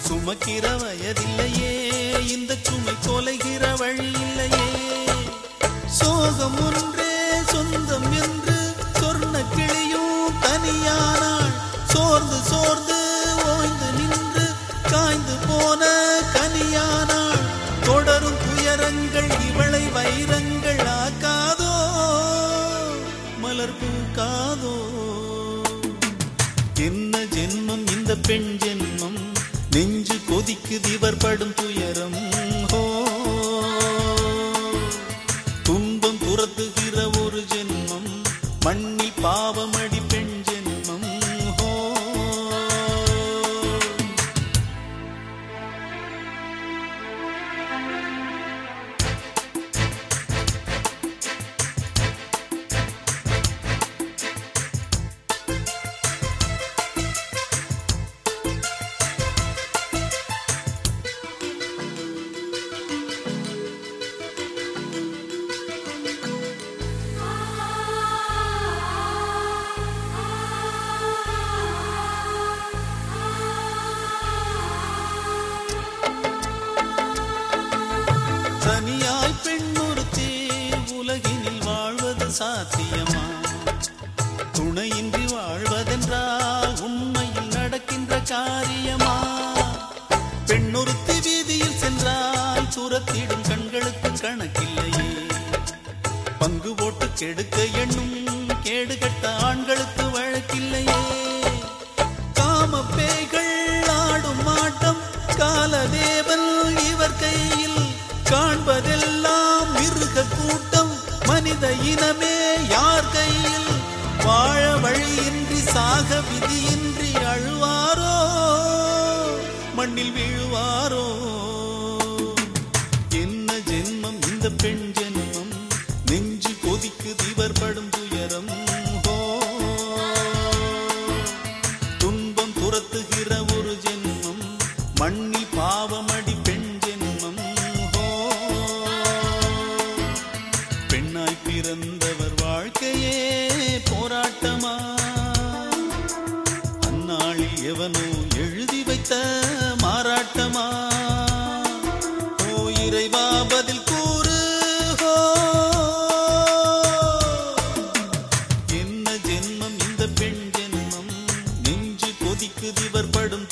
சுமக்கிற வயதில்லையே இந்த சுமை தொலைகிற வழி இல்லையே சோகம் ஒன்றே சொந்தம் என்று சொர்ண கிளியும் தனியானாள் சோர்ந்து சோர்ந்து ஓய்ந்து நின்று காய்ந்து போன கனியானாள் தொடரும் துயரங்கள் இவளை வைரங்கள் ஆக்காதோ மலர் பூக்காதோ என்ன ஜென்மம் இந்த பெண் ஜென்மம் நெஞ்சு கொதிக்குது இவர் படும் துயரம் ஹோ துன்பம் துரத்துகிற ஒரு ஜென்மம் மண்ணில் பாவமடி பெண் ஜென்மம் ஹோ தனியாய் பெண் ஒருத்தே உலகினில் வாழ்வது சாத்தியமா துணையின்றி வாழ்வதென்றால் உண்மையில் நடக்கின்ற காரியமா பெண்ணொருத்தி வீதியில் சென்றால் துரத்திடும் கண்களுக்கு கணக்கில்லையே பங்கு போட்டு கெடுக்க எண்ணும் கேடுகட்ட ஆண்களுக்கு வழக்கில்லையே காம பேய்கள் ஆடும் ஆட்டம் காலதேவன் இவர் கையில் காண்பதெல்லாம் மிருக கூட்டம் மனித இனமே யார் கையில் வாழ வழியின்றி சாக விதியின்றி அழுவாரோ மண்ணில் வீழுவாரோ என்ன ஜென்மம் இந்த பெண் ஜென்மம் நெஞ்சு கொதிக்கு இவர் படும் துயரம் ஹோ துன்பம் துரத்துகிற ஒரு ஜென்மம் மண்ணில் பாவமடி பெண் ஜென்மம் ஹோ பெண்ணாய் பிறந்தவர் வாழ்க்கையே போராட்டமா அந்நாளில் எவனோ எழுதி வைத்த மாறாட்டமா ஓ இறைவா பதில் கூறு ஹோ என்ன ஜென்மம் இந்த பெண் ஜென்மம் நெஞ்சு கொதிக்குது இவர் படும்